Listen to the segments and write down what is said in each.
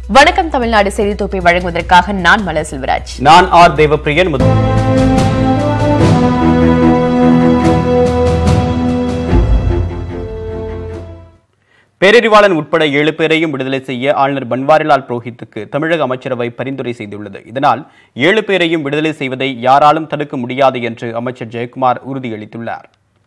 வணக்கம் தமிழ்நாடு செய்தி தொகுப்பை வழங்குவதற்காக நான் மலர் செல்வராஜ் நான் ஆர் தேவப்பிரியன் முத- பேரறிவாளன் உட்பட ஏழு பேரையும் விடுதலை செய்ய ஆளுநர் பன்வாரிலால் புரோஹித்துக்கு தமிழக அமைச்சரவை பரிந்துரை செய்துள்ளது இதனால் ஏழு பேரையும் விடுதலை செய்வதை யாராலும் தடுக்க முடியாது என்று அமைச்சர் ஜெயக்குமார் உறுதியளித்துள்ளார்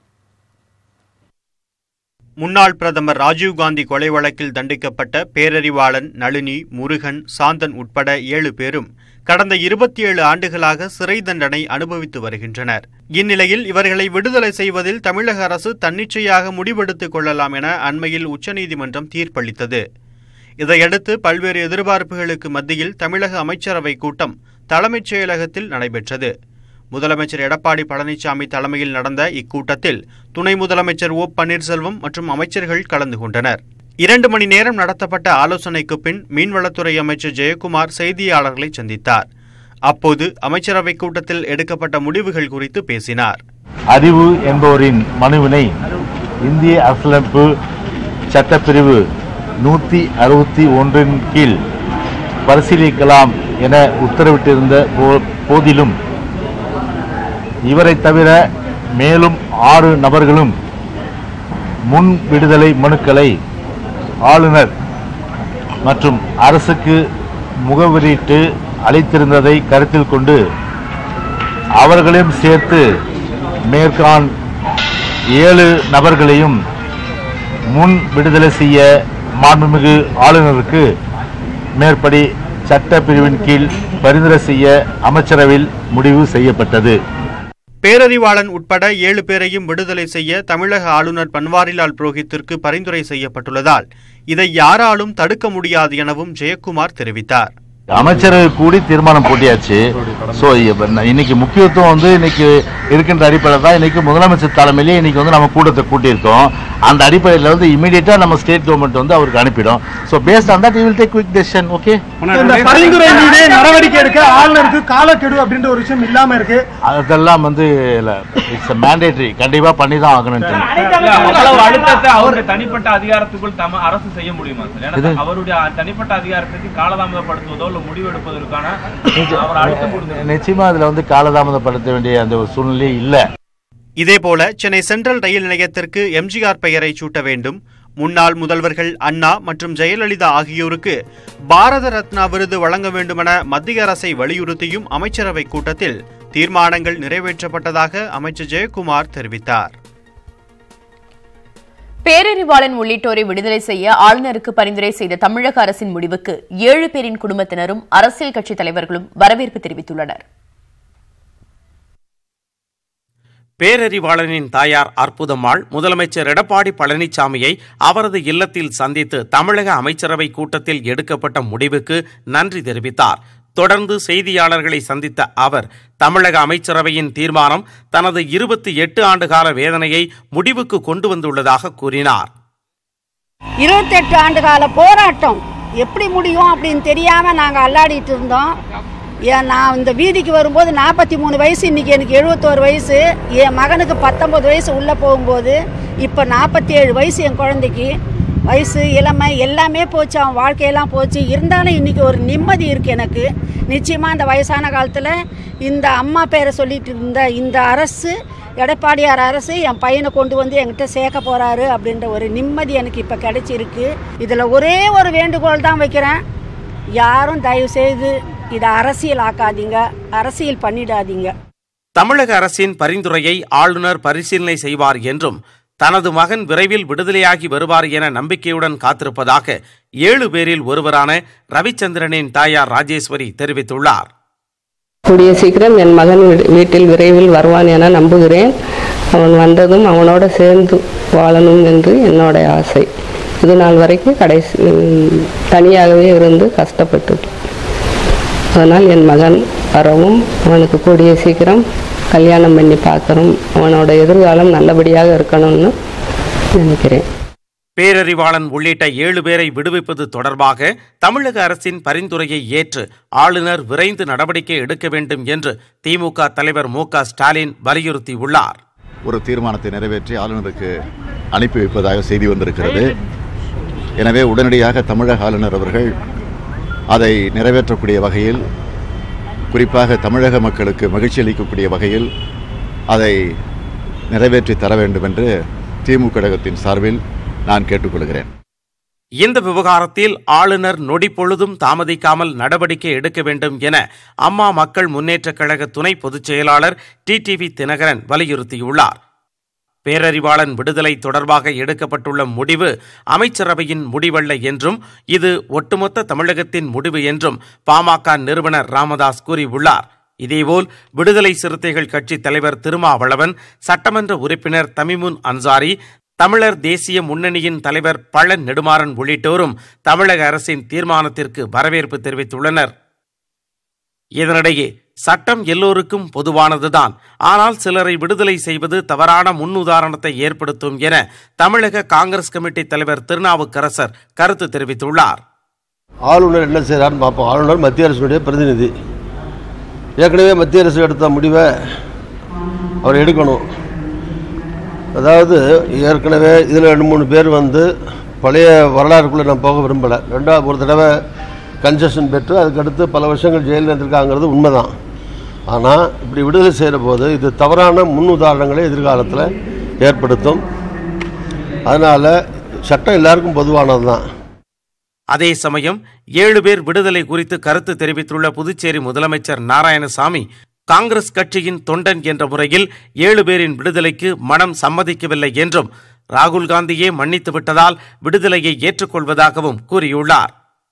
முன்னாள் பிரதமர் ராஜீவ்காந்தி கொலை வழக்கில் தண்டிக்கப்பட்ட பேரறிவாளன் நளினி முருகன் சாந்தன் உட்பட ஏழு பேரும் கடந்த இருபத்தி ஏழு ஆண்டுகளாக சிறை தண்டனை அனுபவித்து வருகின்றனர் இந்நிலையில் இவர்களை விடுதலை செய்வதில் தமிழக அரசு தன்னிச்சையாக முடிவெடுத்துக் கொள்ளலாம் என அண்மையில் உச்சநீதிமன்றம் தீர்ப்பளித்தது இதையடுத்து பல்வேறு எதிர்பார்ப்புகளுக்கு மத்தியில் தமிழக அமைச்சரவை கூட்டம் தலைமைச் செயலகத்தில் நடைபெற்றது முதலமைச்சர் எடப்பாடி பழனிசாமி தலைமையில் நடந்த இக்கூட்டத்தில் துணை முதலமைச்சர் ஓ பன்னீர்செல்வம் மற்றும் அமைச்சர்கள் கலந்து கொண்டனர் இரண்டு மணி நேரம் நடத்தப்பட்ட ஆலோசனைக்கு பின் மீன்வளத்துறை அமைச்சர் ஜெயக்குமார் செய்தியாளர்களை சந்தித்தார் அப்போது அமைச்சரவைக் கூட்டத்தில் எடுக்கப்பட்ட முடிவுகள் குறித்து பேசினார் அறிவு என்பவரின் மனுவினை இந்திய அரசியலமைப்பு சட்டப்பிரிவு நூற்றி அறுபத்தி ஒன்றின் கீழ் பரிசீலிக்கலாம் என உத்தரவிட்டிருந்த போ- போதிலும் இவரை தவிர மேலும் ஆறு நபர்களும் முன் விடுதலை மனுக்களை ஆளுநர் மற்றும் அரசுக்கு முகவரியிட்டு அளித்திருந்ததை கருத்தில் கொண்டு அவர்களையும் சேர்த்து மேற்கான் ஏழு நபர்களையும் முன் விடுதலை செய்ய மாண்புமிகு ஆளுநருக்கு மேற்படி சட்ட பிரிவின் கீழ் பரிந்துரை செய்ய அமைச்சரவையில் முடிவு செய்யப்பட்டது பேரறிவாளன் உட்பட ஏழு பேரையும் விடுதலை செய்ய தமிழக ஆளுநர் பன்வாரிலால் புரோஹித்திற்கு பரிந்துரை செய்யப்பட்டுள்ளதால் இதை யாராலும் தடுக்க முடியாது எனவும் ஜெயக்குமார் தெரிவித்தார் அமைச்சரவை கூடி தீர்மானம் போட்டியாச்சு ஸோ இன்னைக்கு முக்கியத்துவம் வந்து இன்னைக்கு இருக்கின்ற அடிப்படையில் தான் இன்னைக்கு முதலமைச்சர் தலைமையிலே இன்னைக்கு வந்து நம்ம கூட்டத்தை கூட்டியிருக்கோம் அந்த அடிப்படையில் வந்து இமீடியட்டா நம்ம ஸ்டேட் கவர்மெண்ட் வந்து அவருக்கு அனுப்பிடும் so based on that will take quick decision okay இந்த பரிந்துரை மீது நடவடிக்கை எடுக்க ஆளுநருக்கு காலக்கெடு அப்படின்ற ஒரு விஷயம் இல்லாம இருக்கு அதெல்லாம் வந்து இட்ஸ் மேண்டேட்டரி கண்டிப்பா பண்ணி தான் ஆகணும்னு அவ்வளவு அழுத்தத்தை அவருடைய தனிப்பட்ட அதிகாரத்துக்குள் தம அரசு செய்ய முடியுமா சார் இது- ஏன்னா அவருடைய தனிப்பட்ட அதிகாரத்துக்கு காலதாமதப்படுத்துவதோ இல்ல முடிவெடுப்பதற்கான அவர் அழுத்தம் கொடுத்து நிச்சயமா அதுல வந்து காலதாமதப்படுத்த வேண்டிய அந்த ஒரு சூழ்நிலை இல்லை இதேபோல சென்னை சென்ட்ரல் ரயில் நிலையத்திற்கு எம்ஜிஆர் பெயரை சூட்ட வேண்டும் முன்னாள் முதல்வர்கள் அண்ணா மற்றும் ஜெயலலிதா ஆகியோருக்கு பாரத ரத்னா விருது வழங்க வேண்டுமென மத்திய அரசை வலியுறுத்தியும் அமைச்சரவை கூட்டத்தில் தீர்மானங்கள் நிறைவேற்றப்பட்டதாக அமைச்சர் ஜெயக்குமார் தெரிவித்தார் பேரறிவாளன் உள்ளிட்டோரை விடுதலை செய்ய ஆளுநருக்கு பரிந்துரை செய்த தமிழக அரசின் முடிவுக்கு ஏழு பேரின் குடும்பத்தினரும் அரசியல் கட்சித் தலைவர்களும் வரவேற்பு தெரிவித்துள்ளனர் பேரறிவாளனின் தாயார் அற்புதம்மாள் முதலமைச்சர் எடப்பாடி பழனிசாமியை அவரது இல்லத்தில் சந்தித்து தமிழக அமைச்சரவை கூட்டத்தில் எடுக்கப்பட்ட முடிவுக்கு நன்றி தெரிவித்தார் தொடர்ந்து செய்தியாளர்களை சந்தித்த அவர் தமிழக அமைச்சரவையின் தீர்மானம் தனது இருபத்தி எட்டு ஆண்டுகால வேதனையை முடிவுக்கு கொண்டு வந்துள்ளதாக கூறினார் இருபத்தெட்டு ஆண்டு கால போராட்டம் எப்படி முடியும் அப்படின்னு தெரியாம நாங்க அல்லாடிட்டு இருந்தோம் ஏன் நான் இந்த வீதிக்கு வரும்போது நாற்பத்தி மூணு வயசு இன்னைக்கு எனக்கு எழுபத்தோரு வயசு என் மகனுக்கு பத்தொன்பது வயசு உள்ள போகும்போது இப்போ நாற்பத்தி ஏழு வயசு என் குழந்தைக்கு வயசு இளமை எல்லாமே போச்சு அவன் வாழ்க்கையெல்லாம் போச்சு இருந்தாலும் இன்னைக்கு ஒரு நிம்மதி இருக்கு எனக்கு நிச்சயமா இந்த வயசான காலத்துல இந்த அம்மா பேரை சொல்லிட்டு இருந்த இந்த அரசு எடப்பாடியார் அரசு என் பையனை கொண்டு வந்து என்கிட்ட சேர்க்க போறாரு அப்படின்ற ஒரு நிம்மதி எனக்கு இப்போ கிடைச்சிருக்கு இதில் ஒரே ஒரு வேண்டுகோள் தான் வைக்கிறேன் யாரும் தயவு செய்து இதை அரசியல் ஆக்காதீங்க அரசியல் பண்ணிடாதீங்க தமிழக அரசின் பரிந்துரையை ஆளுநர் பரிசீலனை செய்வார் என்றும் தனது மகன் விரைவில் விடுதலையாகி வருவார் என நம்பிக்கையுடன் காத்திருப்பதாக ஏழு பேரில் ஒருவரான ரவிச்சந்திரனின் தாயார் ராஜேஸ்வரி தெரிவித்துள்ளார் கூடிய சீக்கிரம் என் மகன் வீ- வீட்டில் விரைவில் வருவான் என நம்புகிறேன் அவன் வந்ததும் அவனோட சேர்ந்து வாழணும் என்று என்னோட ஆசை இது நாள் வரைக்கும் கடைசி உம், தனியாகவே இருந்து கஷ்டப்பட்டு அதனால் என் மகன் வரவும் அவனுக்கு கூடிய சீக்கிரம் கல்யாணம் பண்ணி பார்க்கணும் அவனோட எதிர்காலம் நல்லபடியாக இருக்கணும்னு நினைக்கிறேன் பேரறிவாளன் உள்ளிட்ட ஏழு பேரை விடுவிப்பது தொடர்பாக தமிழக அரசின் பரிந்துரையை ஏற்று ஆளுநர் விரைந்து நடவடிக்கை எடுக்க வேண்டும் என்று திமுக தலைவர் மு க ஸ்டாலின் வலியுறுத்தியுள்ளார் ஒரு தீர்மானத்தை நிறைவேற்றி ஆளுநருக்கு அனுப்பி வைப்பதாக செய்தி வந்திருக்கிறது எனவே உடனடியாக தமிழக ஆளுநர் அவர்கள் அதை நிறைவேற்றக்கூடிய வகையில் குறிப்பாக தமிழக மக்களுக்கு மகிழ்ச்சி அளிக்கக்கூடிய வகையில் அதை நிறைவேற்றி தர வேண்டும் என்று திமுக கழகத்தின் சார்பில் நான் கேட்டுக்கொள்கிறேன் இந்த விவகாரத்தில் ஆளுநர் நொடி பொழுதும் தாமதிக்காமல் நடவடிக்கை எடுக்க வேண்டும் என அம்மா மக்கள் முன்னேற்றக் கழக துணை பொதுச் செயலாளர் டிடிவி தினகரன் வலியுறுத்தியுள்ளார் பேரறிவாளன் விடுதலை தொடர்பாக எடுக்கப்பட்டுள்ள முடிவு அமைச்சரவையின் முடிவல்ல என்றும் இது ஒட்டுமொத்த தமிழகத்தின் முடிவு என்றும் பாமக நிறுவனர் ராமதாஸ் கூறியுள்ளார் இதேபோல் விடுதலை சிறுத்தைகள் கட்சி தலைவர் திருமாவளவன் சட்டமன்ற உறுப்பினர் தமிமுன் அன்சாரி தமிழர் தேசிய முன்னணியின் தலைவர் பழ நெடுமாறன் உள்ளிட்டோரும் தமிழக அரசின் தீர்மானத்திற்கு வரவேற்பு தெரிவித்துள்ளனர் இதனிடையே சட்டம் எல்லோருக்கும் பொதுவானதுதான் ஆனால் சிலரை விடுதலை செய்வது தவறான முன்னுதாரணத்தை ஏற்படுத்தும் என தமிழக காங்கிரஸ் கமிட்டி தலைவர் திருநாவுக்கரசர் கருத்து தெரிவித்துள்ளார் ஆளுநர் என்ன செய்கிறாருன்னு பார்ப்போம் ஆளுநர் மத்திய அரசுடைய பிரதிநிதி ஏற்கனவே மத்திய அரசு எடுத்த முடிவை அவர் எடுக்கணும் அதாவது ஏற்கனவே இதில் ரெண்டு மூணு பேர் வந்து பழைய வரலாறுக்குள்ளே நான் போக விரும்பலை ரெண்டாவது ஒரு தடவை கன்செஷன் பெற்று அதுக்கடுத்து பல வருஷங்கள் ஜெயிலில் இருந்திருக்காங்கிறது உண்மைதான் ஆனால் இப்படி விடுதலை செய்கிற போது இது தவறான முன் உதாரணங்களை எதிர்காலத்தில் ஏற்படுத்தும் அதனால் சட்டம் எல்லாருக்கும் பொதுவானது தான் அதே சமயம் ஏழு பேர் விடுதலை குறித்து கருத்து தெரிவித்துள்ள புதுச்சேரி முதலமைச்சர் நாராயணசாமி காங்கிரஸ் கட்சியின் தொண்டன் என்ற முறையில் ஏழு பேரின் விடுதலைக்கு மனம் சம்மதிக்கவில்லை என்றும் ராகுல் காந்தியே மன்னித்து விட்டதால் விடுதலையை ஏற்றுக்கொள்வதாகவும் கூறியுள்ளார்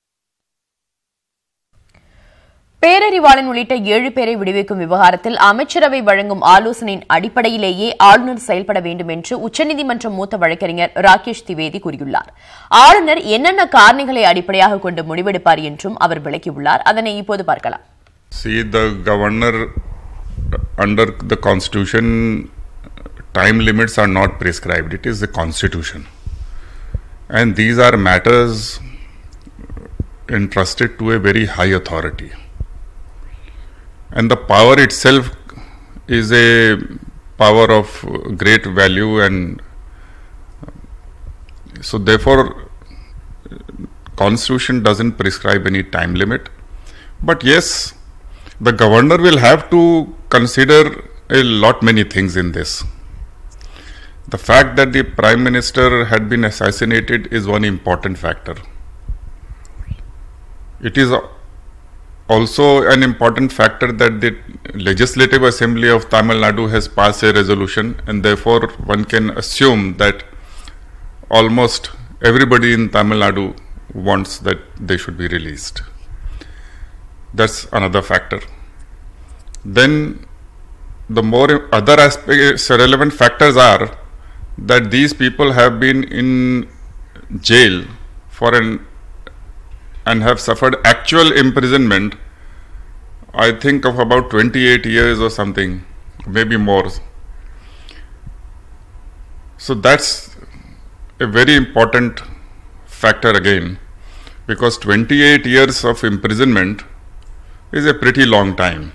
பேரறிவாளன் உள்ளிட்ட ஏழு பேரை விடுவிக்கும் விவகாரத்தில் அமைச்சரவை வழங்கும் ஆலோசனையின் அடிப்படையிலேயே ஆளுநர் செயல்பட வேண்டும் என்று உச்சநீதிமன்ற மூத்த வழக்கறிஞர் ராகேஷ் திவேதி கூறியுள்ளார் ஆளுநர் என்னென்ன காரணிகளை அடிப்படையாக கொண்டு முடிவெடுப்பார் என்றும் அவர் விளக்கியுள்ளார் அதனை இப்போது பார்க்கலாம் See, the governor, under the constitution, time limits are not prescribed. It is the constitution. And these are matters entrusted to a very high authority. And the power itself is a power of great value and so therefore constitution doesn't prescribe any time limit but yes the governor will have to consider a lot many things in this. The fact that the prime minister had been assassinated is one important factor. It is also an important factor that the Legislative Assembly of Tamil Nadu has passed a resolution, and therefore one can assume that almost everybody in Tamil Nadu wants that they should be released. That's another factor. Then the more other aspects, relevant factors are that these people have been in jail for an and have suffered actual imprisonment. I think of about 28 years or something, maybe more. So that's a very important factor again, because 28 years of imprisonment is a pretty long time.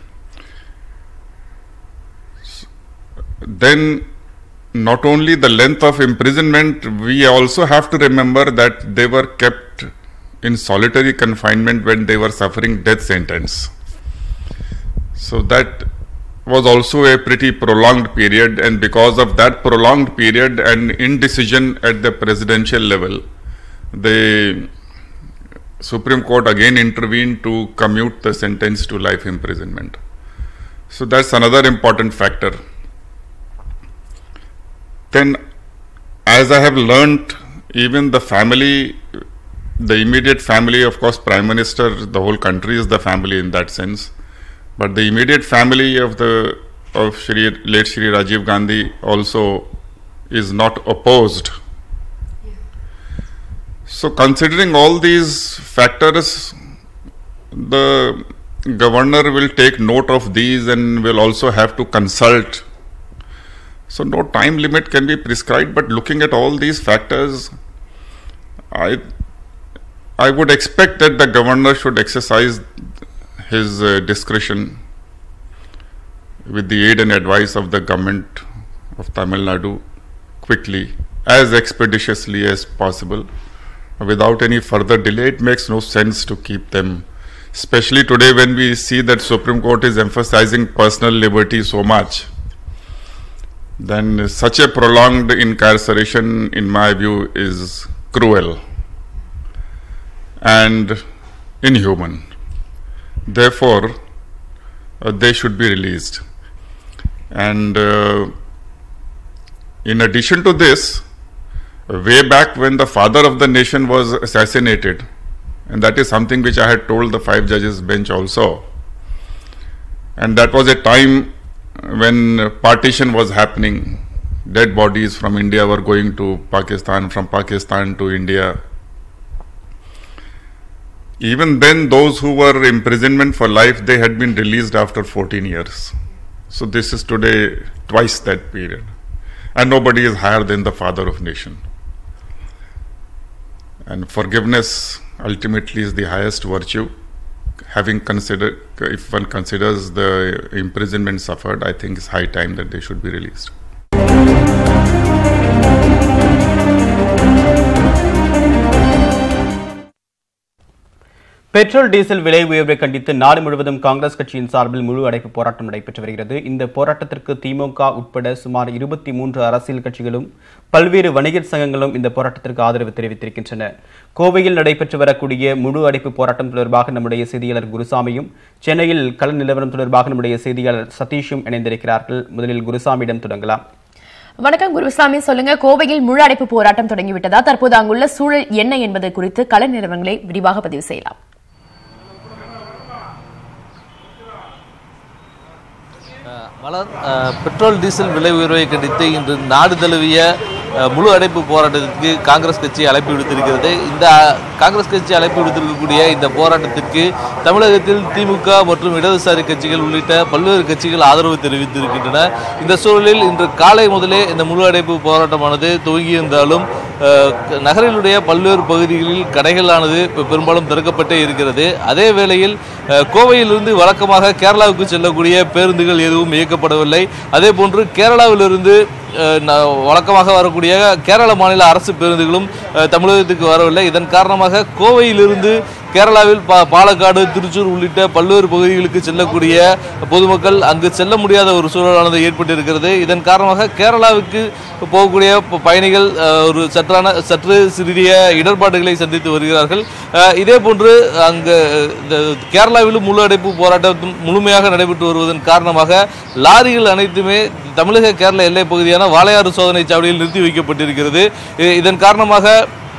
Then, not only the length of imprisonment, we also have to remember that they were kept in solitary confinement when they were suffering death sentence. So, that was also a pretty prolonged period, and because of that prolonged period and indecision at the presidential level, the Supreme Court again intervened to commute the sentence to life imprisonment. So that's another important factor. Then, as I have learnt, even the family, the immediate family, of course, Prime Minister, the whole country is the family in that sense. But the immediate family of the of Shri, late Shri Rajiv Gandhi also is not opposed so, considering all these factors, the governor will take note of these and will also have to consult. So, no time limit can be prescribed, but looking at all these factors, I I would expect that the governor should exercise his uh, discretion with the aid and advice of the government of Tamil Nadu quickly, as expeditiously as possible without any further delay, it makes no sense to keep them. Especially today, when we see that Supreme Court is emphasizing personal liberty so much, then such a prolonged incarceration, in my view, is cruel and inhuman. Therefore, uh, they should be released. And uh, in addition to this, way back when the father of the nation was assassinated, and that is something which I had told the five judges bench also, and that was a time when partition was happening. Dead bodies from India were going to Pakistan, from Pakistan to India. Even then, those who were imprisonment for life, they had been released after 14 years. So this is today twice that period. And nobody is higher than the father of nation. And forgiveness ultimately is the highest virtue. Having considered, if one considers the imprisonment suffered, I think it's high time that they should be released. Petrol diesel விலை உயர்வை கண்டித்து நாடு முழுவதும் காங்கிரஸ் கட்சியின் சார்பில் முழு அடைப்பு போராட்டம் நடைபெற்று வருகிறது இந்த போராட்டத்திற்கு திமுக உட்பட சுமார் இருபத்தி மூன்று அரசியல் கட்சிகளும் பல்வேறு வணிகர் சங்கங்களும் இந்த போராட்டத்திற்கு ஆதரவு தெரிவித்திருக்கின்றன கோவையில் நடைபெற்று வரக்கூடிய முழு அடைப்பு போராட்டம் தொடர்பாக நம்முடைய செய்தியாளர் குருசாமியும் சென்னையில் கள நிலவரம் தொடர்பாக நம்முடைய செய்தியாளர் சதீஷும் இணைந்திருக்கிறார்கள் முதலில் குருசாமியிடம் தொடங்கலாம் வணக்கம் குருசாமி சொல்லுங்க கோவையில் முழு அடைப்பு போராட்டம் தொடங்கிவிட்டதா தற்போது அங்குள்ள சூழல் என்ன என்பது குறித்து கள நிலவரங்களை விரிவாக பதிவு செய்யலாம் மலர் அஹ், பெட்ரோல் டீசல் விலை உயர்வை கண்டித்து இன்று நாடு தழுவிய அஹ், முழு அடைப்பு போராட்டத்திற்கு காங்கிரஸ் கட்சி அழைப்பு விடுத்திருக்கிறது இந்த அஹ், காங்கிரஸ் கட்சி அழைப்பு விடுத்திருக்கக்கூடிய இந்த போராட்டத்திற்கு தமிழகத்தில் திமுக மற்றும் இடதுசாரி கட்சிகள் உள்ளிட்ட பல்வேறு கட்சிகள் ஆதரவு தெரிவித்திருக்கின்றன இந்த சூழலில் இன்று காலை முதலே இந்த முழு அடைப்பு போராட்டமானது துவங்கியிருந்தாலும் அஹ், நகரிலுடைய பல்வேறு பகுதிகளில் கடைகளானது பெ- பெரும்பாலும் திறக்கப்பட்டே இருக்கிறது அதே வேளையில் அஹ், கோவையிலிருந்து வழக்கமாக கேரளாவுக்கு செல்லக்கூடிய பேருந்துகள் எதுவும் இயக்கப்படவில்லை அதே போன்று கேரளாவிலிருந்து அஹ், ந- வழக்கமாக வரக்கூடிய கேரள மாநில அரசு பேருந்துகளும் அஹ், தமிழகத்துக்கு வரவில்லை இதன் காரணமாக கோவையிலிருந்து கேரளாவில் பா பாலக்காடு திருச்சூர் உள்ளிட்ட பல்வேறு பகுதிகளுக்கு செல்லக்கூடிய பொதுமக்கள் அங்கு செல்ல முடியாத ஒரு சூழலானது ஏற்பட்டிருக்கிறது இதன் காரணமாக கேரளாவுக்கு போகக்கூடிய ப- பயணிகள் அஹ், ஒரு சற்றான சற்று சிறிய இடர்பாடுகளை சந்தித்து வருகிறார்கள் அஹ், இதே போன்று அங்கு இந்த கேரளாவிலும் முழு அடைப்பு போராட்டம் முழுமையாக நடைபெற்று வருவதன் காரணமாக லாரிகள் அனைத்துமே தமிழக கேரள எல்லைப் பகுதியான வாளையாறு சோதனை சாவடியில் நிறுத்தி வைக்கப்பட்டிருக்கிறது இ- இதன் காரணமாக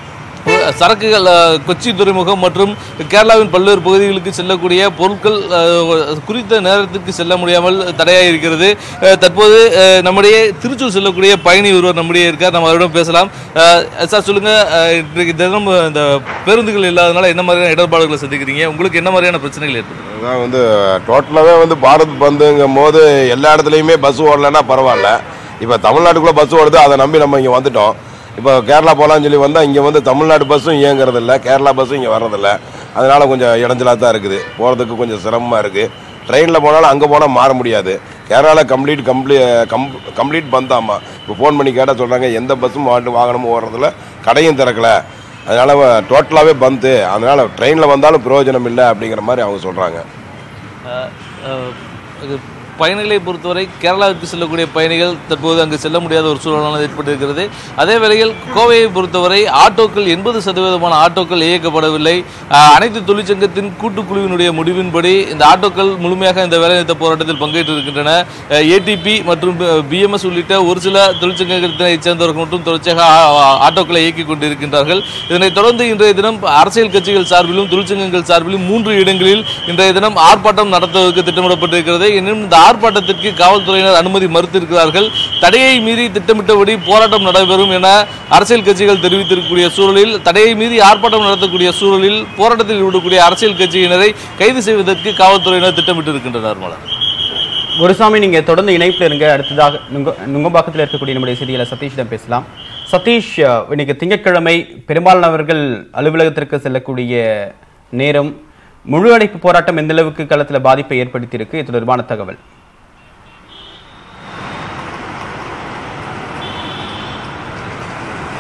சரக்குகள் அஹ், கொச்சி துறைமுகம் மற்றும் கேரளாவின் பல்வேறு பகுதிகளுக்கு செல்லக்கூடிய பொருட்கள் அஹ், குறித்த நேரத்திற்கு செல்ல முடியாமல் தடையாக இருக்கிறது அஹ், தற்போது அஹ், நம்முடைய திருச்சூர் செல்லக்கூடிய பயணி ஒருவர் நம்முடைய இருக்கார் நம்ம அவரிடம் பேசலாம் அஹ், சார் சொல்லுங்க அஹ், இன்றைக்கு தினம் இந்த பேருந்துகள் இல்லாதனால என்ன மாதிரியான இடர்பாடுகளை சந்திக்கிறீங்க உங்களுக்கு என்ன மாதிரியான பிரச்சனைகள் ஏற்படும் அதான் வந்து டோட்டலாகவே வந்து பாரத் பந்துங்கும் போது எல்லா இடத்துலையுமே பஸ் ஓடலைன்னா பரவாயில்ல இப்போ தமிழ்நாட்டுக்குள்ளே பஸ் ஓடுது அதை நம்பி நம்ம இங்கே வந்துட்டோம் இப்போ கேரளா போகலான்னு சொல்லி வந்தால் இங்கே வந்து தமிழ்நாடு பஸ்ஸும் இயங்குறது இல்லை கேரளா பஸ்ஸும் இங்கே வர்றதில்ல அதனால கொஞ்சம் இடைஞ்சலாக தான் இருக்குது போகிறதுக்கு கொஞ்சம் சிரமமாக இருக்குது ட்ரெயினில் போனாலும் அங்கே போனால் மாற முடியாது கேரளாவில் கம்ப்ளீட் கம்ப்ளீ கம் கம்ப்ளீட் பந்தாமா இப்போ ஃபோன் பண்ணி கேட்டால் சொல்கிறாங்க எந்த பஸ்ஸும் வாட்டு வாகனமும் ஓடுறதில்ல கடையும் திறக்கல அதனால டோட்டலாகவே பந்து அதனால ட்ரெயினில் வந்தாலும் பிரயோஜனம் இல்லை அப்படிங்கிற மாதிரி அவங்க சொல்கிறாங்க அஹ், அஹ், இது பயணிகளை பொறுத்தவரை கேரளாவுக்கு செல்லக்கூடிய பயணிகள் தற்போது அங்கு செல்ல முடியாத ஒரு சூழலானது ஏற்பட்டிருக்கிறது அதே வேளையில் கோவையை பொறுத்தவரை ஆட்டோக்கள் எண்பது சதவீதமான ஆட்டோக்கள் இயக்கப்படவில்லை அஹ், அனைத்து தொழிற்சங்கத்தின் கூட்டுக்குழுவினுடைய முடிவின்படி இந்த ஆட்டோக்கள் முழுமையாக இந்த வேலைநிறுத்த போராட்டத்தில் பங்கேற்றிருக்கின்றன ஏடிபி மற்றும் பிஎம்எஸ் உள்ளிட்ட ஒரு சில தொழிற்சங்கத்தைச் சேர்ந்தவர்கள் மட்டும் தொடர்ச்சியாக ஆ- ஆ- ஆட்டோக்களை இயக்கிக் கொண்டிருக்கின்றார்கள் இதனைத் தொடர்ந்து இன்றைய தினம் அரசியல் கட்சிகள் சார்பிலும் தொழிற்சங்கங்கள் சார்பிலும் மூன்று இடங்களில் இன்றைய தினம் ஆர்ப்பாட்டம் நடத்துவதற்கு திட்டமிடப்பட்டிருக்கிறது எனினும் இந்த ஆர்ப்பாட்டத்திற்கு காவல்துறையினர் அனுமதி மறுத்திருக்கிறார்கள் தடையை மீறி திட்டமிட்டபடி போராட்டம் நடைபெறும் என அரசியல் கட்சிகள் தெரிவித்திருக்கக்கூடிய சூழலில் தடையை மீறி ஆர்ப்பாட்டம் நடத்தக்கூடிய சூழலில் போராட்டத்தில் ஈடுபடக்கூடிய அரசியல் கட்சியினரை கைது செய்வதற்கு காவல்துறையினர் திட்டமிட்டிருக்கின்றனர் மலர் குருசாமி நீங்க தொடர்ந்து இணைப்பில் இருங்க அடுத்ததாக நுங்க- நுங்கம்பாக்கத்தில் இருக்கக்கூடிய நம்முடைய செய்தியாளர் சதீஷிடம் பேசலாம் சதீஷ் அஹ், இன்னைக்கு திங்கட்கிழமை பெரும்பாலானவர்கள் அலுவலகத்திற்கு செல்லக்கூடிய நேரம் முழு அடைப்பு போராட்டம் எந்த அளவுக்கு களத்தில் பாதிப்பை ஏற்படுத்தியிருக்கு இது தொடர்பான தகவல்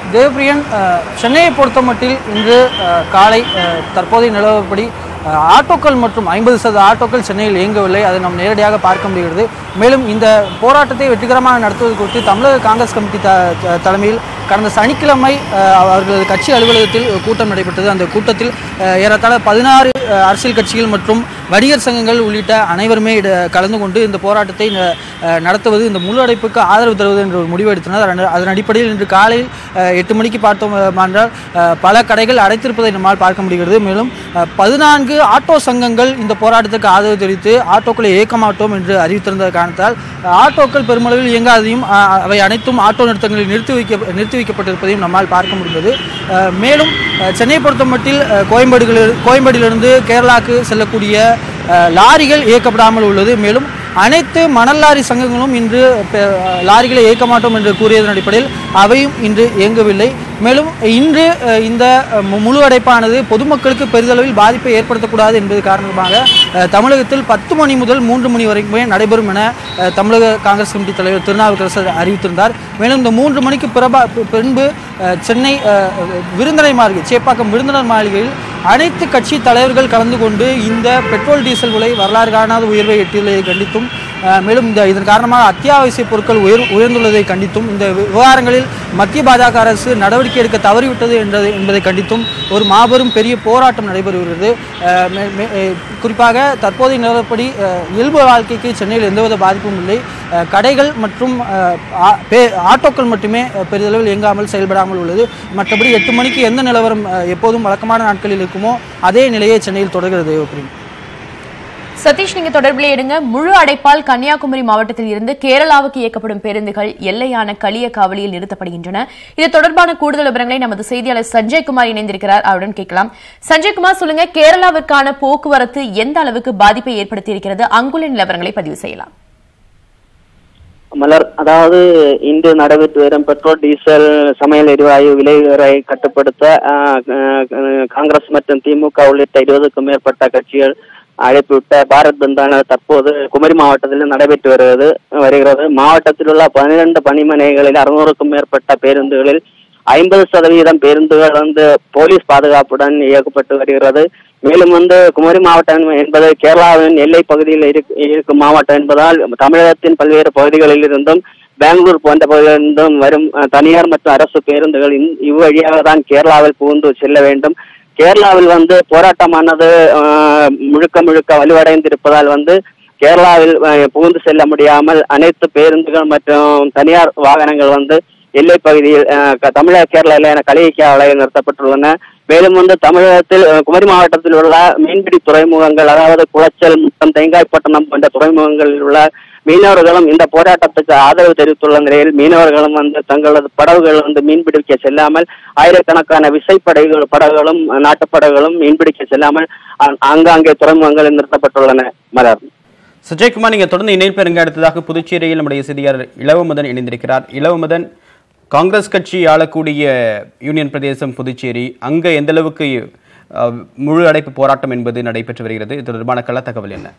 தேவப்பிரியன் அஹ், சென்னையை பொறுத்தமட்டில் இன்று அஹ், காலை அஹ், தற்போதைய நிலவரப்படி அஹ், ஆட்டோக்கள் மற்றும் ஐம்பது சதவீத ஆட்டோக்கள் சென்னையில் இயங்கவில்லை அதை நாம் நேரடியாக பார்க்க முடிகிறது மேலும் இந்த போராட்டத்தை வெற்றிகரமாக நடத்துவது குறித்து தமிழக காங்கிரஸ் கமிட்டி த த- தலைமையில் கடந்த சனிக்கிழமை அஹ், அவர்களது கட்சி அலுவலகத்தில் ஒரு கூட்டம் நடைபெற்றது அந்த கூட்டத்தில் அஹ், ஏறத்தாழ பதினாறு அரசியல் கட்சிகள் மற்றும் வணிகர் சங்கங்கள் உள்ளிட்ட அனைவருமே இட கலந்து கொண்டு இந்த போராட்டத்தை ந- அஹ், நடத்துவது இந்த முழு அடைப்புக்கு ஆதரவு தருவது என்ற ஒரு முடிவு எடுத்தனர் அதன் அதன் அடிப்படையில் இன்று காலையில் அஹ், எட்டு மணிக்கு பார்த்தோம் அஹ், என்றால் அஹ், பல கடைகள் அடைத்திருப்பதை நம்மால் பார்க்க முடிகிறது மேலும் அஹ், பதினான்கு ஆட்டோ சங்கங்கள் இந்த போராட்டத்துக்கு ஆதரவு தெரிவித்து ஆட்டோக்களை இயக்க மாட்டோம் என்று அறிவித்திருந்த காரணத்தால் அஹ், ஆட்டோக்கள் பெருமளவில் இயங்காதையும் அஹ், அவை அனைத்தும் ஆட்டோ நிறுத்தங்களில் நிறுத்தி வைக்க நிறுத்தி வைக்கப்பட்டிருப்பதையும் நம்மால் பார்க்க முடிந்தது அஹ், மேலும் அஹ், சென்னை பொறுத்தமட்டில் அஹ், கோயம்பேடுகளில் கோயம்பேடிலிருந்து கேரளாக்கு செல்லக்கூடிய அஹ், லாரிகள் இயக்கப்படாமல் உள்ளது மேலும் அனைத்து மணல் லாரி சங்கங்களும் இன்று பெ- லாரிகளை இயக்க மாட்டோம் என்று கூறியதன் அடிப்படையில் அவையும் இன்று இயங்கவில்லை மேலும் இன்று அஹ், இந்த அஹ், மு- முழு அடைப்பானது பொதுமக்களுக்கு பெரிதளவில் பாதிப்பை ஏற்படுத்தக்கூடாது என்பது காரணமாக அஹ், தமிழகத்தில் பத்து மணி முதல் மூன்று மணி வரைக்குமே நடைபெறும் என அஹ், தமிழக காங்கிரஸ் கமிட்டி தலைவர் திருநாவுக்கரசர் அறிவித்திருந்தார் மேலும் இந்த மூன்று மணிக்கு பிறபா பி- பின்பு அஹ், சென்னை அஹ், விருந்தினை மாளிகை சேப்பாக்கம் விருந்தினர் மாளிகையில் அனைத்து கட்சி தலைவர்கள் கலந்து கொண்டு இந்த பெட்ரோல் டீசல் விலை வரலாறு காணாத உயர்வை எட்டியுள்ளதை கண்டித்தும் அஹ், மேலும் இந்த இதன் காரணமாக அத்தியாவசிய பொருட்கள் உயர் உயர்ந்துள்ளதை கண்டித்தும் இந்த விவகாரங்களில் மத்திய பாஜக அரசு நடவடிக்கை எடுக்க தவறிவிட்டது என்றது என்பதை கண்டித்தும் ஒரு மாபெரும் பெரிய போராட்டம் நடைபெறுகிறது அஹ், மே- மே- அஹ், குறிப்பாக தற்போதைய நிலவரப்படி அஹ், இயல்பு வாழ்க்கைக்கு சென்னையில் எந்தவித பாதிப்பும் இல்லை அஹ், கடைகள் மற்றும் அஹ், ஆ- பே- ஆட்டோக்கள் மட்டுமே அஹ், பெரிதளவில் இயங்காமல் செயல்படாமல் உள்ளது மற்றபடி எட்டு மணிக்கு எந்த நிலவரம் அஹ், எப்போதும் வழக்கமான நாட்களில் இருக்குமோ அதே நிலையே சென்னையில் தொடர்கிறது தேவப்பிரியம் சதீஷ் நீங்க தொடர்பில் எடுங்க முழு அடைப்பால் கன்னியாகுமரி மாவட்டத்தில் இருந்து கேரளாவுக்கு இயக்கப்படும் பேருந்துகள் எல்லையான களியக்காவலியில் நிறுத்தப்படுகின்றன இது தொடர்பான கூடுதல் விவரங்களை நமது செய்தியாளர் சஞ்சய்குமார் இணைந்திருக்கிறார் அவருடன் கேட்கலாம் சஞ்சய்குமார் சொல்லுங்க கேரளாவிற்கான போக்குவரத்து எந்த அளவுக்கு பாதிப்பை ஏற்படுத்தி இருக்கிறது அங்குள்ள நிலவரங்களை பதிவு செய்யலாம் மலர் அதாவது இன்று நடைபெற்று வரும் பெட்ரோல் டீசல் சமையல் எரிவாயு விலை உயர்வை கட்டுப்படுத்த ஆஹ், ஆஹ், காங்கிரஸ் மற்றும் திமுக உள்ளிட்ட இருபதுக்கும் மேற்பட்ட கட்சிகள் அழைப்புவிட்ட பாரத் பந்தான தற்போது குமரி மாவட்டத்தில் நடைபெற்று வருகிறது வருகிறது மாவட்டத்தில் உள்ள பன்னிரண்டு பணிமனைகளில் அறுநூறுக்கும் மேற்பட்ட பேருந்துகளில் ஐம்பது சதவீதம் பேருந்துகள் வந்து போலீஸ் பாதுகாப்புடன் இயக்கப்பட்டு வருகிறது மேலும் வந்து குமரி மாவட்டம் என்பது கேரளாவின் எல்லை பகுதியில் இருக்- இருக்கும் மாவட்டம் என்பதால் தமிழகத்தின் பல்வேறு பகுதிகளில் இருந்தும் பெங்களூர் போன்ற பகுதிகளிலிருந்தும் வரும் அஹ், தனியார் மற்றும் அரசு பேருந்துகள் இந்த- இவ்வழியாக தான் கேரளாவில் புகுந்து செல்ல வேண்டும் கேரளாவில் வந்து போராட்டமானது அஹ், முழுக்க முழுக்க வலுவடைந்திருப்பதால் வந்து கேரளாவில் அஹ், புகுந்து செல்ல முடியாமல் அனைத்து பேருந்துகள் மற்றும் தனியார் வாகனங்கள் வந்து எல்லை பகுதியில் அஹ், க- தமிழக கேரள எல்லையான களியக்காவலையில் நிறுத்தப்பட்டுள்ளன மேலும் வந்து தமிழகத்தில் அஹ், குமரி மாவட்டத்தில் உள்ள மீன்பிடி துறைமுகங்கள் அதாவது குளச்சல் முட்டம் தேங்காய்பட்டணம் போன்ற துறைமுகங்களில் உள்ள மீனவர்களும் இந்த போராட்டத்துக்கு ஆதரவு தெரிவித்துள்ள நிலையில் மீனவர்களும் வந்து தங்களது படகுகள் வந்து மீன்பிடிக்க செல்லாமல் ஆயிரக்கணக்கான விசைப்படகுகள் படகுகளும் நாட்டுப் படகுகளும் மீன்பிடிக்க செல்லாமல் ஆ- ஆங்காங்கே துறைமுகங்களில் நிறுத்தப்பட்டுள்ளன மலர் சஜய்குமார் நீங்க தொடர்ந்து இணைப்பெருங்க அடுத்ததாக புதுச்சேரியில் நம்முடைய செய்தியாளர் இளவமதன் இணைந்திருக்கிறார் இளவமதன் காங்கிரஸ் கட்சி ஆளக்கூடிய யூனியன் பிரதேசம் புதுச்சேரி அங்க எந்த அளவுக்கு அஹ், முழு அடைப்பு போராட்டம் என்பது நடைபெற்று வருகிறது இது தொடர்பான கள தகவல் என்ன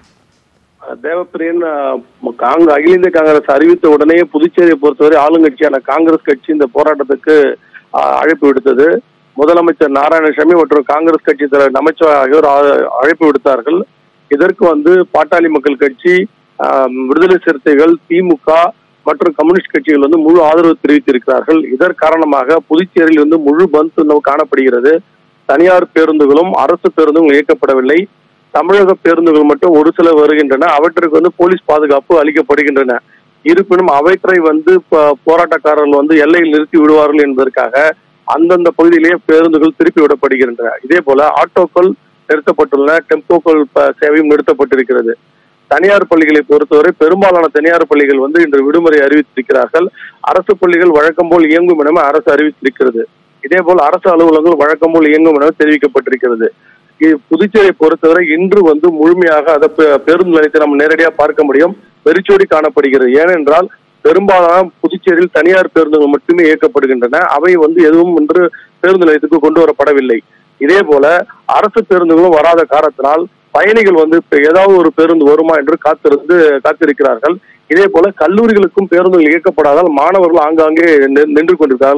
தேவப்பிரியன் அஹ், காங்க அகில இந்திய காங்கிரஸ் அறிவித்த உடனே புதுச்சேரியை பொறுத்தவரை ஆளுங்கட்சியான காங்கிரஸ் கட்சி இந்த போராட்டத்துக்கு அஹ், அழைப்பு விடுத்தது முதலமைச்சர் நாராயணசாமி மற்றும் காங்கிரஸ் கட்சி தலைவர் நமச்சிவாய் ஆகியோர் அ- அழைப்பு விடுத்தார்கள் இதற்கு வந்து பாட்டாளி மக்கள் கட்சி அஹ், விடுதலை சிறுத்தைகள் திமுக மற்றும் கம்யூனிஸ்ட் கட்சிகள் வந்து முழு ஆதரவு தெரிவித்திருக்கிறார்கள் இதன் காரணமாக புதுச்சேரியில் வந்து முழு பந்த் காணப்படுகிறது தனியார் பேருந்துகளும் அரசு பேருந்துகளும் இயக்கப்படவில்லை தமிழக பேருந்துகள் மட்டும் ஒரு சில வருகின்றன அவற்றுக்கு வந்து போலீஸ் பாதுகாப்பு அளிக்கப்படுகின்றன இருப்பினும் அவற்றை வந்து ப- போராட்டக்காரர்கள் வந்து எல்லையில் நிறுத்தி விடுவார்கள் என்பதற்காக அந்தந்த பகுதியிலேயே பேருந்துகள் திருப்பி விடப்படுகின்றன இதே போல ஆட்டோக்கள் நிறுத்தப்பட்டுள்ளன டெம்போக்கள் ப- சேவையும் நிறுத்தப்பட்டிருக்கிறது தனியார் பள்ளிகளை பொறுத்தவரை பெரும்பாலான தனியார் பள்ளிகள் வந்து இன்று விடுமுறை அறிவித்திருக்கிறார்கள் அரசு பள்ளிகள் வழக்கம் போல் இயங்கும் என அரசு அறிவித்திருக்கிறது இதே போல் அரசு அலுவலகங்கள் வழக்கம் போல் இயங்கும் என தெரிவிக்கப்பட்டிருக்கிறது இது புதுச்சேரியை பொறுத்தவரை இன்று வந்து முழுமையாக அதை பே- பேருந்து நிலையத்தை நம்ம நேரடியாக பார்க்க முடியும் வெறிச்சோடி காணப்படுகிறது ஏனென்றால் பெரும்பாலான புதுச்சேரியில் தனியார் பேருந்துகள் மட்டுமே இயக்கப்படுகின்றன அவை வந்து எதுவும் இன்று பேருந்து நிலையத்துக்கு கொண்டு வரப்படவில்லை இதே போல அரசு பேருந்துகளும் வராத காரணத்தினால் பயணிகள் வந்து இப்ப ஏதாவது ஒரு பேருந்து வருமா என்று காத்திருந்து காத்திருக்கிறார்கள் இதே போல கல்லூரிகளுக்கும் பேருந்துகள் இயக்கப்படாதால் மாணவர்கள் ஆங்காங்கே நின்று- நின்று கொண்டிருக்கிறார்கள்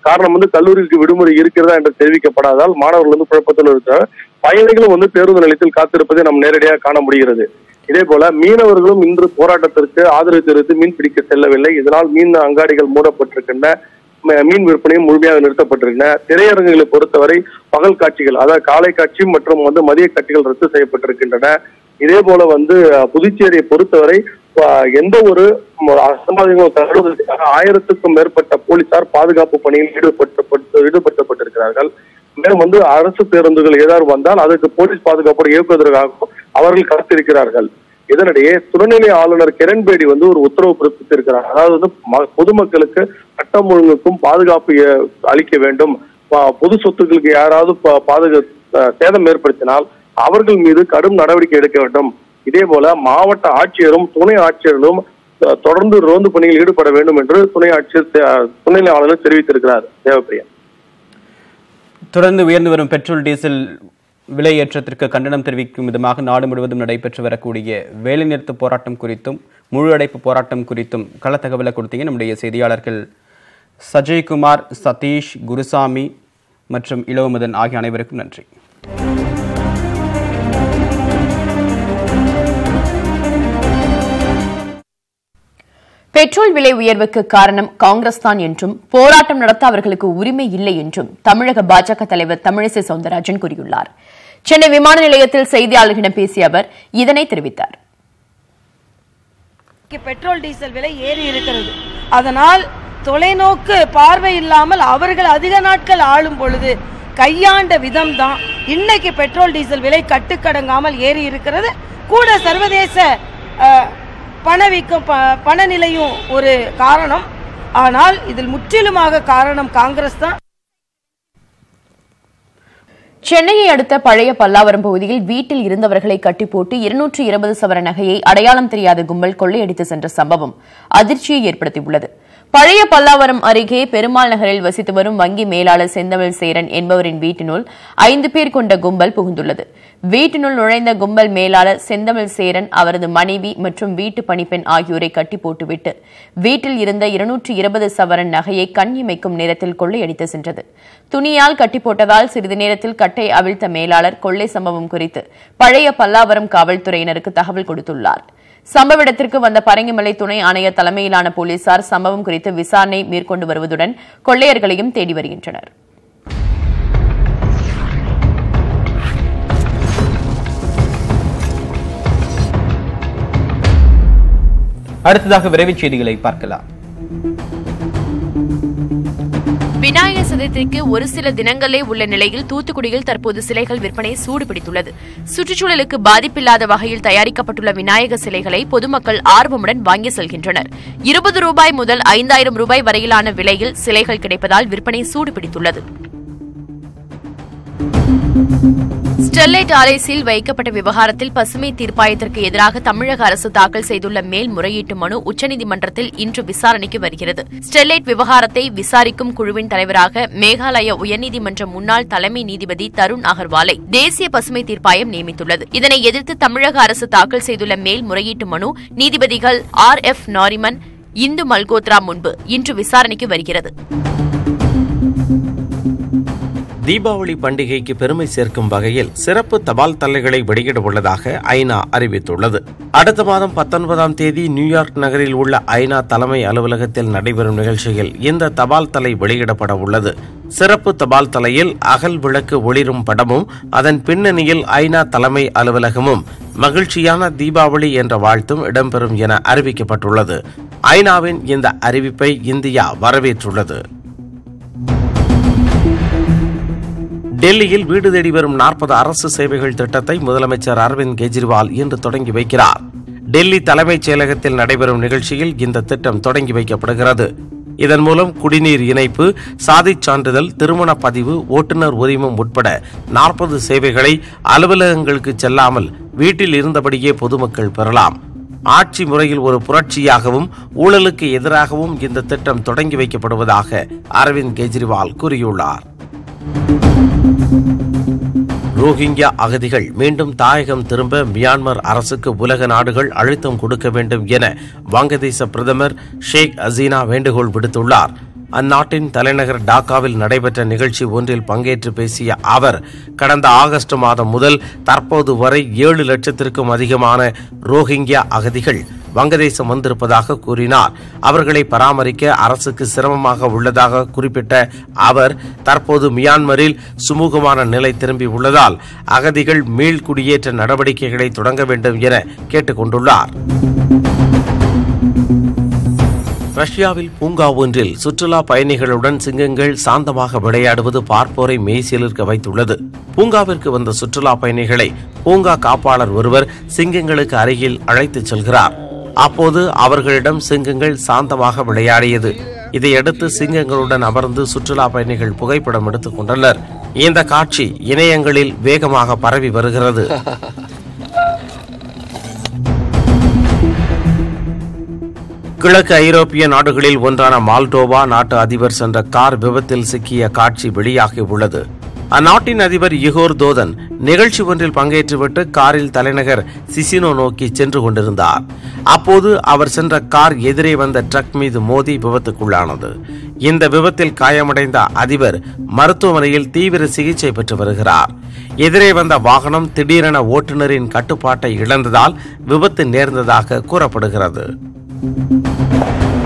காரணம் வந்து கல்லூரிக்கு விடுமுறை இருக்கிறதா என்று தெரிவிக்கப்படாதால் மாணவர்கள் வந்து குழப்பத்தில் இருக்கிறார் பயணிகளும் வந்து பேருந்து நிலையத்தில் காத்திருப்பதை நாம் நேரடியாக காண முடிகிறது இதே போல மீனவர்களும் இன்று போராட்டத்திற்கு ஆதரவு தெரிவித்து மீன் பிடிக்க செல்லவில்லை இதனால் மீன் அங்காடிகள் மூடப்பட்டிருக்கின்றன ம- மீன் விற்பனையும் முழுமையாக நிறுத்தப்பட்டிருக்கின்றன திரையரங்குகளை பொறுத்தவரை பகல் காட்சிகள் அதாவது காலை காட்சி மற்றும் வந்து மதிய காட்சிகள் ரத்து செய்யப்பட்டிருக்கின்றன இதே போல வந்து அஹ், புதுச்சேரியை பொறுத்தவரை அஹ், எந்த ஒரு ம- அசம்பாவிதங்களும் தடுப்பதற்காக ஆயிரத்துக்கும் மேற்பட்ட போலீசார் பாதுகாப்பு பணியில் ஈடுபட்டு ஈடுபடுத்தப்பட்டிருக்கிறார்கள் மேலும் வந்து அரசு பேருந்துகள் ஏதாவது வந்தால் அதற்கு போலீஸ் பாதுகாப்போடு இயக்குவதற்காகவும் அவர்கள் காத்திருக்கிறார்கள் இதனிடையே துணைநிலை ஆளுநர் கிரண்பேடி வந்து ஒரு உத்தரவு பிறப்பித்திருக்கிறார் அதாவது வந்து ம- பொதுமக்களுக்கு சட்டம் ஒழுங்குக்கும் பாதுகாப்பு அஹ், அளிக்க வேண்டும் ப- பொது சொத்துக்களுக்கு யாராவது ப- பாதுகா அஹ், சேதம் ஏற்படுத்தினால் அவர்கள் மீது கடும் நடவடிக்கை எடுக்க வேண்டும் இதே போல மாவட்ட ஆட்சியரும் துணை ஆட்சியர்களும் அஹ், தொடர்ந்து ரோந்து பணியில் ஈடுபட வேண்டும் என்று துணை ஆட்சியர் அஹ், துணைநிலை ஆளுநர் தெரிவித்திருக்கிறார் தேவப்பிரியா தொடர்ந்து உயர்ந்து வரும் பெட்ரோல் டீசல் விலையேற்றத்திற்கு கண்டனம் தெரிவிக்கும் விதமாக நாடு முழுவதும் நடைபெற்று வரக்கூடிய வேலைநிறுத்த போராட்டம் குறித்தும் முழு அடைப்பு போராட்டம் குறித்தும் கள தகவலை கொடுத்தீங்க நம்முடைய செய்தியாளர்கள் சஜய்குமார் சதீஷ் குருசாமி மற்றும் இளவமதன் ஆகிய அனைவருக்கும் நன்றி பெட்ரோல் விலை உயர்வுக்கு காரணம் காங்கிரஸ் தான் என்றும் போராட்டம் நடத்த அவர்களுக்கு உரிமை இல்லை என்றும் தமிழக பாஜக தலைவர் தமிழிசை சவுந்தரராஜன் கூறியுள்ளார் சென்னை விமான நிலையத்தில் செய்தியாளர்களிடம் பேசிய அவர் இதனை தெரிவித்தார் இன்னைக்கு பெட்ரோல் டீசல் விலை ஏறி இருக்கிறது அதனால் தொலைநோக்கு பார்வை இல்லாமல் அவர்கள் அதிக நாட்கள் ஆளும் பொழுது கையாண்ட விதம் தான் இன்னைக்கு பெட்ரோல் டீசல் விலை கட்டுக்கடங்காமல் ஏறி இருக்கிறது கூட சர்வதேச அஹ், பணவீக்கம் ப- பணநிலையும் ஒரு காரணம் ஆனால் இதில் முற்றிலுமாக காரணம் காங்கிரஸ் தான் சென்னையை அடுத்த பழைய பல்லாவரம் பகுதியில் வீட்டில் இருந்தவர்களை கட்டி போட்டு இருநூற்று இருபது சவர நகையை அடையாளம் தெரியாத கும்பல் கொள்ளையடித்து சென்ற சம்பவம் அதிர்ச்சியை ஏற்படுத்தியுள்ளது பழைய பல்லாவரம் அருகே பெருமாள் நகரில் வசித்து வரும் வங்கி மேலாளர் செந்தமிழ் சேரன் என்பவரின் வீட்டினுள் ஐந்து பேர் கொண்ட கும்பல் புகுந்துள்ளது வீட்டினுள் நுழைந்த கும்பல் மேலாளர் செந்தமிழ் சேரன் அவரது மனைவி மற்றும் வீட்டு பணிப்பெண் ஆகியோரை கட்டி போட்டுவிட்டு வீட்டில் இருந்த இருநூற்று இருபது சவரன் நகையை கண் இமைக்கும் நேரத்தில் கொள்ளையடித்து சென்றது துணியால் கட்டி போட்டதால் சிறிது நேரத்தில் கட்டை அவிழ்த்த மேலாளர் கொள்ளை சம்பவம் குறித்து பழைய பல்லாவரம் காவல்துறையினருக்கு தகவல் கொடுத்துள்ளார் சம்பவ இடத்திற்கு வந்த பரங்கிமலை துணை ஆணையர் தலைமையிலான போலீசார் சம்பவம் குறித்து விசாரணை மேற்கொண்டு வருவதுடன் கொள்ளையர்களையும் தேடி வருகின்றனர் அடுத்ததாக விரைவுச் செய்திகளை பார்க்கலாம் விநாயகர் சதுர்த்திக்கு ஒரு சில தினங்களே உள்ள நிலையில் தூத்துக்குடியில் தற்போது சிலைகள் விற்பனை சூடு பிடித்துள்ளது சுற்றுச்சூழலுக்கு பாதிப்பில்லாத வகையில் தயாரிக்கப்பட்டுள்ள விநாயகர் சிலைகளை பொதுமக்கள் ஆர்வமுடன் வாங்கி செல்கின்றனர் இருபது ரூபாய் முதல் ஐந்தாயிரம் ரூபாய் வரையிலான விலையில் சிலைகள் கிடைப்பதால் விற்பனை சூடு பிடித்துள்ளது ஸ்டெர்லைட் ஆலை சீல் வைக்கப்பட்ட விவகாரத்தில் பசுமை தீர்ப்பாயத்திற்கு எதிராக தமிழக அரசு தாக்கல் செய்துள்ள மேல்முறையீட்டு மனு உச்சநீதிமன்றத்தில் இன்று விசாரணைக்கு வருகிறது ஸ்டெர்லைட் விவகாரத்தை விசாரிக்கும் குழுவின் தலைவராக மேகாலய உயர்நீதிமன்ற முன்னாள் தலைமை நீதிபதி தருண் அகர்வாலை தேசிய பசுமை தீர்ப்பாயம் நியமித்துள்ளது இதனை எதிர்த்து தமிழக அரசு தாக்கல் செய்துள்ள மேல்முறையீட்டு மனு நீதிபதிகள் ஆர் எஃப் நாரிமன் இந்து மல்கோத்ரா முன்பு இன்று விசாரணைக்கு வருகிறது தீபாவளி பண்டிகைக்கு பெருமை சேர்க்கும் வகையில் சிறப்பு தபால் தலைகளை வெளியிட உள்ளதாக ஐநா அறிவித்துள்ளது அடுத்த மாதம் பத்தொன்பதாம் தேதி நியூயார்க் நகரில் உள்ள ஐநா தலைமை அலுவலகத்தில் நடைபெறும் நிகழ்ச்சியில் இந்த தபால் தலை வெளியிடப்பட உள்ளது சிறப்பு தபால் தலையில் அகல் விளக்கு ஒளிரும் படமும் அதன் பின்னணியில் ஐநா தலைமை அலுவலகமும் மகிழ்ச்சியான தீபாவளி என்ற வாழ்த்தும் இடம்பெறும் என அறிவிக்கப்பட்டுள்ளது ஐநாவின் இந்த அறிவிப்பை இந்தியா வரவேற்றுள்ளது டெல்லியில் வீடு தேடி வரும் நாற்பது அரசு சேவைகள் திட்டத்தை முதலமைச்சர் அரவிந்த் கெஜ்ரிவால் இன்று தொடங்கி வைக்கிறார் டெல்லி தலைமைச் செயலகத்தில் நடைபெறும் நிகழ்ச்சியில் இந்த திட்டம் தொடங்கி வைக்கப்படுகிறது இதன் மூலம் குடிநீர் இணைப்பு சாதிச் சான்றிதழ் திருமண பதிவு ஓட்டுநர் உரிமம் உட்பட நாற்பது சேவைகளை அலுவலகங்களுக்கு செல்லாமல் வீட்டில் இருந்தபடியே பொதுமக்கள் பெறலாம் ஆட்சி முறையில் ஒரு புரட்சியாகவும் ஊழலுக்கு எதிராகவும் இந்த திட்டம் தொடங்கி வைக்கப்படுவதாக அரவிந்த் கெஜ்ரிவால் கூறியுள்ளார் ரோஹிங்கியா அகதிகள் மீண்டும் தாயகம் திரும்ப மியான்மர் அரசுக்கு உலக நாடுகள் அழுத்தம் கொடுக்க வேண்டும் என வங்கதேச பிரதமர் ஷேக் ஹசீனா வேண்டுகோள் விடுத்துள்ளார் அந்நாட்டின் தலைநகர் டாக்காவில் நடைபெற்ற நிகழ்ச்சி ஒன்றில் பங்கேற்று பேசிய அவர் கடந்த ஆகஸ்ட் மாதம் முதல் தற்போது வரை ஏழு லட்சத்திற்கும் அதிகமான ரோஹிங்கியா அகதிகள் வங்கதேசம் வந்திருப்பதாக கூறினார் அவர்களை பராமரிக்க அரசுக்கு சிரமமாக உள்ளதாக குறிப்பிட்ட அவர் தற்போது மியான்மரில் சுமூகமான நிலை திரும்பி உள்ளதால் அகதிகள் மீள் குடியேற்ற நடவடிக்கைகளை தொடங்க வேண்டும் என கேட்டுக் கொண்டுள்ளார் ரஷ்யாவில் பூங்கா ஒன்றில் சுற்றுலா பயணிகளுடன் சிங்கங்கள் சாந்தமாக விளையாடுவது பார்ப்போரை மெய்சிலிருக்க வைத்துள்ளது பூங்காவிற்கு வந்த சுற்றுலா பயணிகளை பூங்கா காப்பாளர் ஒருவர் சிங்கங்களுக்கு அருகில் அழைத்துச் செல்கிறார் அப்போது அவர்களிடம் சிங்கங்கள் சாந்தமாக விளையாடியது இதையடுத்து சிங்கங்களுடன் அமர்ந்து சுற்றுலா பயணிகள் புகைப்படம் எடுத்துக் கொண்டனர் இந்த காட்சி இணையங்களில் வேகமாக பரவி வருகிறது கிழக்கு ஐரோப்பிய நாடுகளில் ஒன்றான மால்டோவா நாட்டு அதிபர் சென்ற கார் விபத்தில் சிக்கிய காட்சி வெளியாகியுள்ளது அந்நாட்டின் அதிபர் இகோர் தோதன் நிகழ்ச்சி ஒன்றில் பங்கேற்றுவிட்டு காரில் தலைநகர் சிசினோ நோக்கி சென்று கொண்டிருந்தார் அப்போது அவர் சென்ற கார் எதிரே வந்த ட்ரக் மீது மோதி விபத்துக்குள்ளானது இந்த விபத்தில் காயமடைந்த அதிபர் மருத்துவமனையில் தீவிர சிகிச்சை பெற்று வருகிறார் எதிரே வந்த வாகனம் திடீரென ஓட்டுநரின் கட்டுப்பாட்டை இழந்ததால் விபத்து நேர்ந்ததாக கூறப்படுகிறது